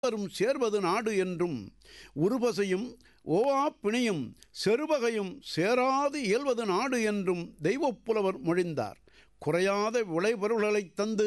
வரும் சேர்வது நாடு என்றும் உருபசையும் ஓவா பிணியும் செருவகையும் சேராது இயல்வது நாடு என்றும் தெய்வப்புலவர் மொழிந்தார் குறையாத விளைபொருள்களைத் தந்து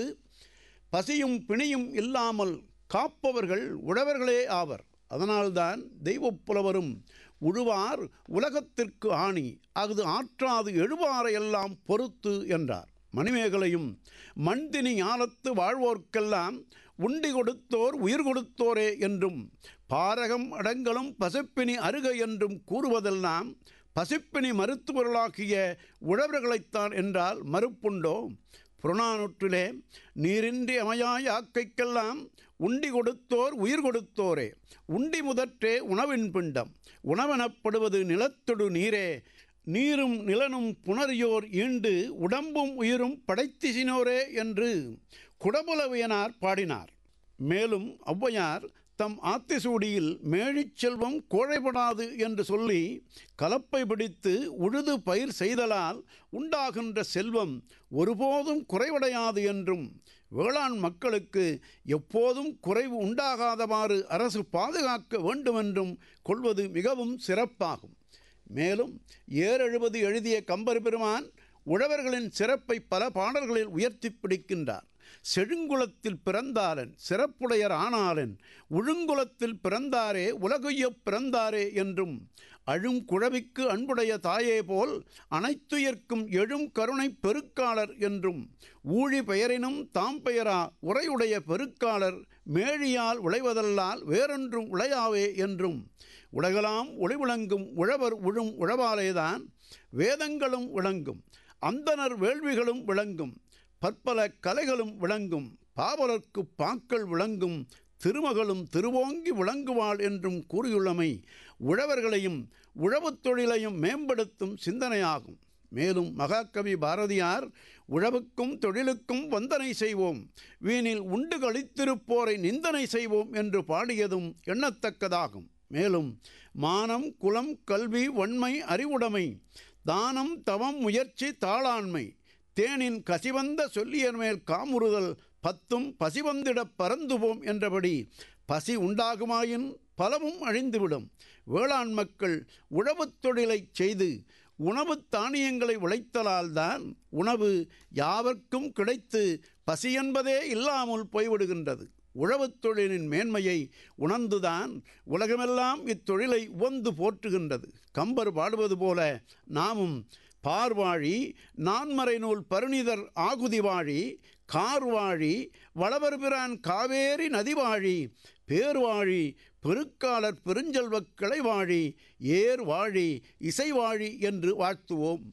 பசியும் பிணியும் இல்லாமல் காப்பவர்கள் உழவர்களே ஆவர் அதனால்தான் தெய்வப்புலவரும் உழுவார் உலகத்திற்கு ஆணி அஃது ஆற்றாது எழுவாரையெல்லாம் பொறுத்து என்றார் மணிமேகலையும் மண்தினி ஞானத்து வாழ்வோர்க்கெல்லாம் உண்டி கொடுத்தோர் உயிர் கொடுத்தோரே என்றும் பாரகம் அடங்கலும் பசிப்பினி அருக என்றும் கூறுவதெல்லாம் பசிப்பினி மருத்துவர்களாகிய உழவர்களைத்தான் என்றால் மறுப்புண்டோ புறநானூற்றிலே நீரின்றி அமையாய் ஆக்கைக்கெல்லாம் உண்டி கொடுத்தோர் உயிர் கொடுத்தோரே உண்டி முதற்றே உணவின் பிண்டம் உணவெனப்படுவது நிலத்தொடு நீரே நீரும் நிலனும் புணரியோர் ஈண்டு உடம்பும் உயிரும் படைத்திசினோரே என்று குடபுலவியனார் பாடினார் மேலும் ஔவையார் தம் ஆத்திசூடியில் மேழிச் செல்வம் கோழைப்படாது என்று சொல்லி கலப்பை பிடித்து உழுது பயிர் செய்தலால் உண்டாகின்ற செல்வம் ஒருபோதும் குறைவடையாது என்றும் வேளாண் மக்களுக்கு எப்போதும் குறைவு உண்டாகாதவாறு அரசு பாதுகாக்க வேண்டுமென்றும் கொள்வது மிகவும் சிறப்பாகும் மேலும் ஏறெழுபது எழுதிய கம்பர் பெருமான் உழவர்களின் சிறப்பை பல பாடல்களில் உயர்த்தி பிடிக்கின்றார் செழுங்குலத்தில் பிறந்தாரன் சிறப்புடையர் ஆனாரன் உழுங்குலத்தில் பிறந்தாரே உலகுய்யப் பிறந்தாரே என்றும் அழும் குழவிக்கு அன்புடைய தாயே போல் அனைத்துயர்க்கும் எழும் கருணை பெருக்காளர் என்றும் ஊழி பெயரினும் தாம் பெயரா உரையுடைய பெருக்காளர் மேழியால் உழைவதல்லால் வேறொன்றும் உழையாவே என்றும் உலகலாம் ஒளி விளங்கும் உழவர் உழும் உழவாலேதான் வேதங்களும் விளங்கும் அந்தனர் வேள்விகளும் விளங்கும் பற்பல கலைகளும் விளங்கும் பாவலர்க்கு பாக்கள் விளங்கும் திருமகளும் திருவோங்கி விளங்குவாள் என்றும் கூறியுள்ளமை உழவர்களையும் உழவுத் தொழிலையும் மேம்படுத்தும் சிந்தனையாகும் மேலும் மகாகவி பாரதியார் உழவுக்கும் தொழிலுக்கும் வந்தனை செய்வோம் வீணில் உண்டு கழித்திருப்போரை நிந்தனை செய்வோம் என்று பாடியதும் எண்ணத்தக்கதாகும் மேலும் மானம் குலம் கல்வி வன்மை அறிவுடைமை தானம் தவம் முயற்சி தாளாண்மை தேனின் கசிவந்த சொல்லியர் மேல் காமுறுதல் பத்தும் பசிவந்திடப் பறந்துவோம் என்றபடி பசி உண்டாகுமாயின் பலவும் அழிந்துவிடும் வேளாண் மக்கள் உழவுத் தொழிலைச் செய்து உணவு தானியங்களை உழைத்தலால்தான் உணவு யாவர்க்கும் கிடைத்து பசி என்பதே இல்லாமல் போய்விடுகின்றது உழவுத் தொழிலின் மேன்மையை உணர்ந்துதான் உலகமெல்லாம் இத்தொழிலை உவந்து போற்றுகின்றது கம்பர் பாடுவது போல நாமும் பார்வாழி நான்மறை நூல் பருணிதர் ஆகுதிவாழி கார்வாழி வளவர்பிரான் காவேரி நதிவாழி பேர்வாழி பெருக்காளர் பெருஞ்செல்வக் கிளைவாழி ஏர் வாழி இசைவாழி என்று வாழ்த்துவோம்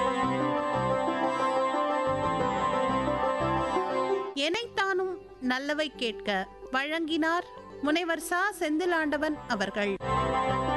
எனைத்தானும் நல்லவை கேட்க வழங்கினார் முனைவர் சா செந்திலாண்டவன் அவர்கள்